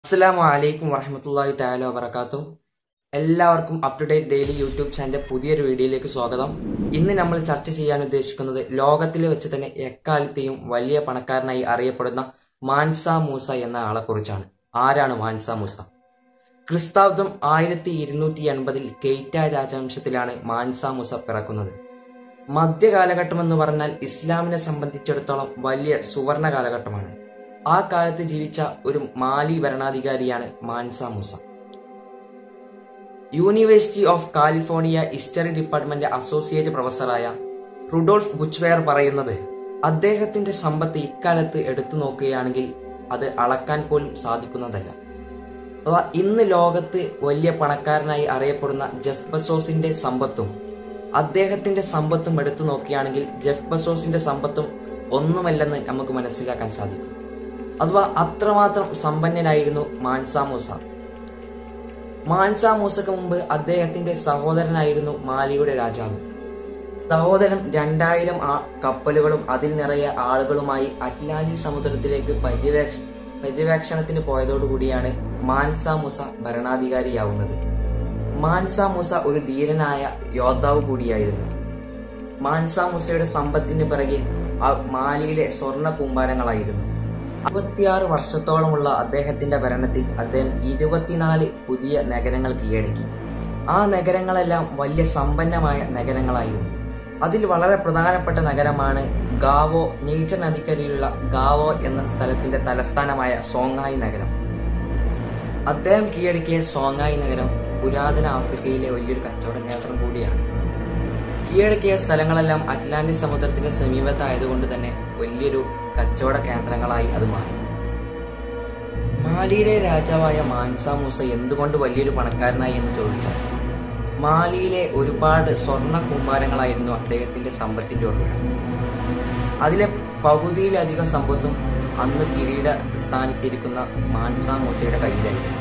അസ്സലാമു അലൈക്കും വറഹമത്തല്ലാഹി തആല വബറകാത്തു എല്ലാവർക്കും up to date daily YouTube ചാനലിന്റെ പുതിയൊരു വീഡിയോയിലേക്ക് സ്വാഗതം ഇന്ന് നമ്മൾ ചർച്ച ചെയ്യാൻ ഉദ്ദേശിക്കുന്നത് ലോകത്തിൽ വെച്ച് തന്നെ എക്കാലത്തെയും വലിയ പണക്കാരനായി അറിയപ്പെടുന്ന മാൻസ മൂസ എന്ന ആളെ കുറിച്ചാണ് ആരാണ് മാൻസ മൂസ ക്രിസ്താബ്ദം ആയിരത്തി ഇരുന്നൂറ്റി എൺപതിൽ കെയ്റ്റ രാജവംശത്തിലാണ് മാൻസ മൂസ പിറക്കുന്നത് മധ്യകാലഘട്ടം എന്ന് പറഞ്ഞാൽ ഇസ്ലാമിനെ സംബന്ധിച്ചിടത്തോളം വലിയ സുവർണ കാലഘട്ടമാണ് ആ കാലത്ത് ജീവിച്ച ഒരു മാലി ഭരണാധികാരിയാണ് Mansa Musa university of California history department associate പ്രൊഫസറായ റുഡോൾഫ് ബുച്ച്വെയർ പറയുന്നത് അദ്ദേഹത്തിന്റെ സമ്പത്ത് ഇക്കാലത്ത് എടുത്തു നോക്കുകയാണെങ്കിൽ അത് അളക്കാൻ പോലും സാധിക്കുന്നതല്ല അഥവാ ഇന്ന് ലോകത്ത് വലിയ പണക്കാരനായി അറിയപ്പെടുന്ന ജെഫ് ബസോസിന്റെ സമ്പത്തും അദ്ദേഹത്തിന്റെ സമ്പത്തും എടുത്തു നോക്കുകയാണെങ്കിൽ ജെഫ് ബസോസിന്റെ സമ്പത്തും ഒന്നുമല്ലെന്ന് നമുക്ക് മനസ്സിലാക്കാൻ സാധിക്കും അഥവാ അത്രമാത്രം സമ്പന്നനായിരുന്നു മാൻസ മൂസ മാൻസ മൂസക്ക് മുമ്പ് അദ്ദേഹത്തിന്റെ സഹോദരനായിരുന്നു മാലിയുടെ രാജാവ് സഹോദരൻ രണ്ടായിരം ആ കപ്പലുകളും അതിൽ നിറയെ ആളുകളുമായി അറ്റ്ലാന്റിക് സമുദ്രത്തിലേക്ക് പര്യവേക്ഷ പര്യവേക്ഷണത്തിന് പോയതോടുകൂടിയാണ് മാൻസ മൂസ ഭരണാധികാരിയാവുന്നത് മാൻസ മൂസ ഒരു ധീരനായ യോദ്ധാവ് കൂടിയായിരുന്നു മാൻസ മൂസയുടെ സമ്പത്തിന് പിറകിൽ ആ മാലിയിലെ സ്വർണ്ണ കൂമ്പാരങ്ങളായിരുന്നു അറുപത്തിയാറ് വർഷത്തോളമുള്ള അദ്ദേഹത്തിന്റെ ഭരണത്തിൽ അദ്ദേഹം ഇരുപത്തിനാല് പുതിയ നഗരങ്ങൾ കീഴടക്കി ആ നഗരങ്ങളെല്ലാം വലിയ സമ്പന്നമായ നഗരങ്ങളായിരുന്നു അതിൽ വളരെ പ്രധാനപ്പെട്ട നഗരമാണ് ഗാവോ നേച്ചർ നദിക്കരയിലുള്ള ഗാവോ എന്ന സ്ഥലത്തിന്റെ തലസ്ഥാനമായ സോങ്ങായി നഗരം അദ്ദേഹം കീഴടക്കിയ സോങ്ങായി നഗരം പുരാതന ആഫ്രിക്കയിലെ വലിയൊരു കച്ചവട കേന്ദ്രം കൂടിയാണ് കീഴടക്കിയ സ്ഥലങ്ങളെല്ലാം അറ്റ്ലാന്റിക് സമുദ്രത്തിന്റെ സമീപത്തായതുകൊണ്ട് തന്നെ വലിയൊരു കച്ചവട കേന്ദ്രങ്ങളായി അത് മാറി മാലിയിലെ രാജാവായ മാൻസ മൂസ എന്തുകൊണ്ട് വലിയൊരു പണക്കാരനായി എന്ന് ചോദിച്ചാൽ മാലിയിലെ ഒരുപാട് സ്വർണ്ണ കുമ്പാരങ്ങളായിരുന്നു അദ്ദേഹത്തിന്റെ സമ്പത്തിന്റെ ഉറവിടം അതിലെ പകുതിയിലധികം സമ്പത്തും അന്ന് കിരീട സ്ഥാനത്തിരിക്കുന്ന മാൻസ മൂസയുടെ കയ്യിലായിരുന്നു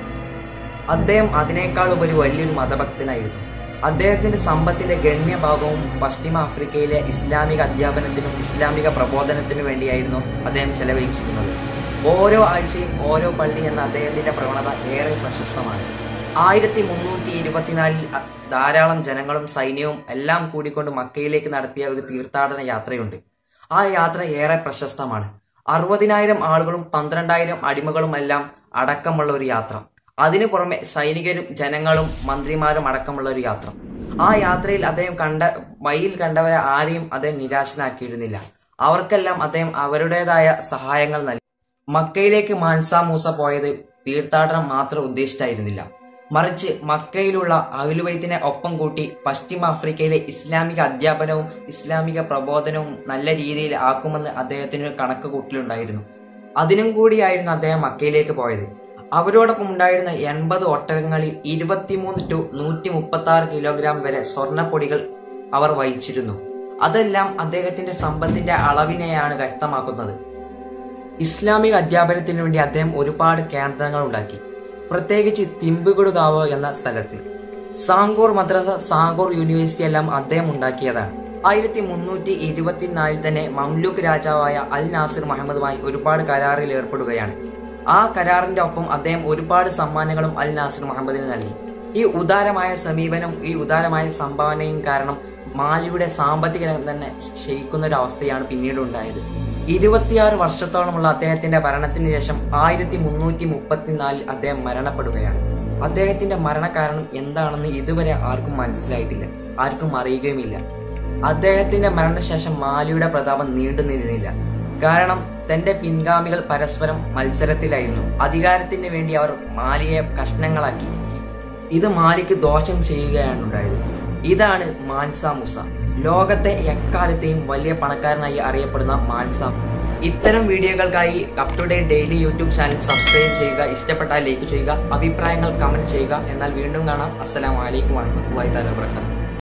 അദ്ദേഹം അതിനേക്കാൾ ഉപരി വലിയൊരു മതഭക്തനായിരുന്നു അദ്ദേഹത്തിന്റെ സമ്പത്തിന്റെ ഗണ്യഭാഗവും പശ്ചിമ ആഫ്രിക്കയിലെ ഇസ്ലാമിക അധ്യാപനത്തിനും ഇസ്ലാമിക പ്രബോധനത്തിനു വേണ്ടിയായിരുന്നു അദ്ദേഹം ചെലവഴിച്ചിരുന്നത് ഓരോ ആഴ്ചയും ഓരോ പള്ളി എന്ന അദ്ദേഹത്തിന്റെ പ്രവണത ഏറെ പ്രശസ്തമാണ് ആയിരത്തി മുന്നൂറ്റി ഇരുപത്തിനാലിൽ ധാരാളം ജനങ്ങളും സൈന്യവും എല്ലാം കൂടിക്കൊണ്ട് മക്കയിലേക്ക് നടത്തിയ ഒരു തീർത്ഥാടന യാത്രയുണ്ട് ആ യാത്ര ഏറെ പ്രശസ്തമാണ് അറുപതിനായിരം ആളുകളും പന്ത്രണ്ടായിരം അടിമകളും എല്ലാം അടക്കമുള്ള ഒരു യാത്ര അതിനു പുറമെ സൈനികരും ജനങ്ങളും മന്ത്രിമാരും അടക്കമുള്ള ഒരു യാത്ര ആ യാത്രയിൽ അദ്ദേഹം കണ്ട വഴിയിൽ കണ്ടവരെ ആരെയും അദ്ദേഹം നിരാശനാക്കിയിരുന്നില്ല അവർക്കെല്ലാം അദ്ദേഹം അവരുടേതായ സഹായങ്ങൾ നൽകി മക്കയിലേക്ക് മാൻസ മൂസ പോയത് തീർത്ഥാടനം മാത്രം ഉദ്ദേശിച്ചായിരുന്നില്ല മറിച്ച് മക്കയിലുള്ള അഖിലുവൈത്തിനെ ഒപ്പം കൂട്ടി പശ്ചിമ ആഫ്രിക്കയിലെ ഇസ്ലാമിക അധ്യാപനവും ഇസ്ലാമിക പ്രബോധനവും നല്ല രീതിയിൽ ആക്കുമെന്ന് അദ്ദേഹത്തിന് കണക്ക് കൂട്ടിലുണ്ടായിരുന്നു അതിനും കൂടിയായിരുന്നു അദ്ദേഹം മക്കയിലേക്ക് പോയത് അവരോടൊപ്പം ഉണ്ടായിരുന്ന എൺപത് ഒട്ടകങ്ങളിൽ ഇരുപത്തിമൂന്ന് ടു നൂറ്റി മുപ്പത്തി ആറ് കിലോഗ്രാം വരെ സ്വർണ്ണപ്പൊടികൾ അവർ വഹിച്ചിരുന്നു അതെല്ലാം അദ്ദേഹത്തിന്റെ സമ്പത്തിന്റെ അളവിനെയാണ് വ്യക്തമാക്കുന്നത് ഇസ്ലാമിക അധ്യാപനത്തിന് വേണ്ടി അദ്ദേഹം ഒരുപാട് കേന്ദ്രങ്ങൾ ഉണ്ടാക്കി പ്രത്യേകിച്ച് തിമ്പുകുടുകാവോ എന്ന സ്ഥലത്ത് സാങ്കൂർ മദ്രസ സാങ്കൂർ യൂണിവേഴ്സിറ്റി എല്ലാം അദ്ദേഹം ഉണ്ടാക്കിയതാണ് ആയിരത്തി മുന്നൂറ്റി ഇരുപത്തിനാലിൽ തന്നെ മംലൂക്ക് രാജാവായ അൽ നാസിർ മുഹമ്മദുമായി ഒരുപാട് കരാറിൽ ഏർപ്പെടുകയാണ് ആ കരാറിന്റെ ഒപ്പം അദ്ദേഹം ഒരുപാട് സമ്മാനങ്ങളും അൽ നാസിർ മുഹമ്മദിന് നൽകി ഈ ഉദാരമായ സമീപനം ഈ ഉദാരമായ സംഭാവനയും കാരണം മാലിയുടെ സാമ്പത്തിക രംഗം തന്നെ ക്ഷയിക്കുന്ന ഒരു അവസ്ഥയാണ് പിന്നീട് ഉണ്ടായത് ഇരുപത്തിയാറ് വർഷത്തോളമുള്ള അദ്ദേഹത്തിന്റെ ഭരണത്തിന് ശേഷം ആയിരത്തി മുന്നൂറ്റി മുപ്പത്തിനാലിൽ അദ്ദേഹം മരണപ്പെടുകയാണ് അദ്ദേഹത്തിന്റെ മരണകാരണം എന്താണെന്ന് ഇതുവരെ ആർക്കും മനസ്സിലായിട്ടില്ല ആർക്കും അറിയുകയുമില്ല അദ്ദേഹത്തിന്റെ മരണശേഷം മാലിയുടെ പ്രതാപം നീണ്ടു നിന്നില്ല കാരണം തന്റെ പിൻഗാമികൾ പരസ്പരം മത്സരത്തിലായിരുന്നു അധികാരത്തിന് വേണ്ടി അവർ മാലിയെ കഷ്ണങ്ങളാക്കി ഇത് മാലിക്ക് ദോഷം ചെയ്യുകയാണ് ഉണ്ടായത് ഇതാണ് മാൻസ മുസ ലോകത്തെ എക്കാലത്തെയും വലിയ പണക്കാരനായി അറിയപ്പെടുന്ന മാൻസ ഇത്തരം വീഡിയോകൾക്കായി up to date daily YouTube channel subscribe ചെയ്യുക ഇഷ്ടപ്പെട്ടാൽ ലൈക്ക് ചെയ്യുക അഭിപ്രായങ്ങൾ കമന്റ് ചെയ്യുക എന്നാൽ വീണ്ടും കാണാം അസ്സലാമലൈക്കും വാഹമത്തല്ലാഹി തആല വബറകാതുഹു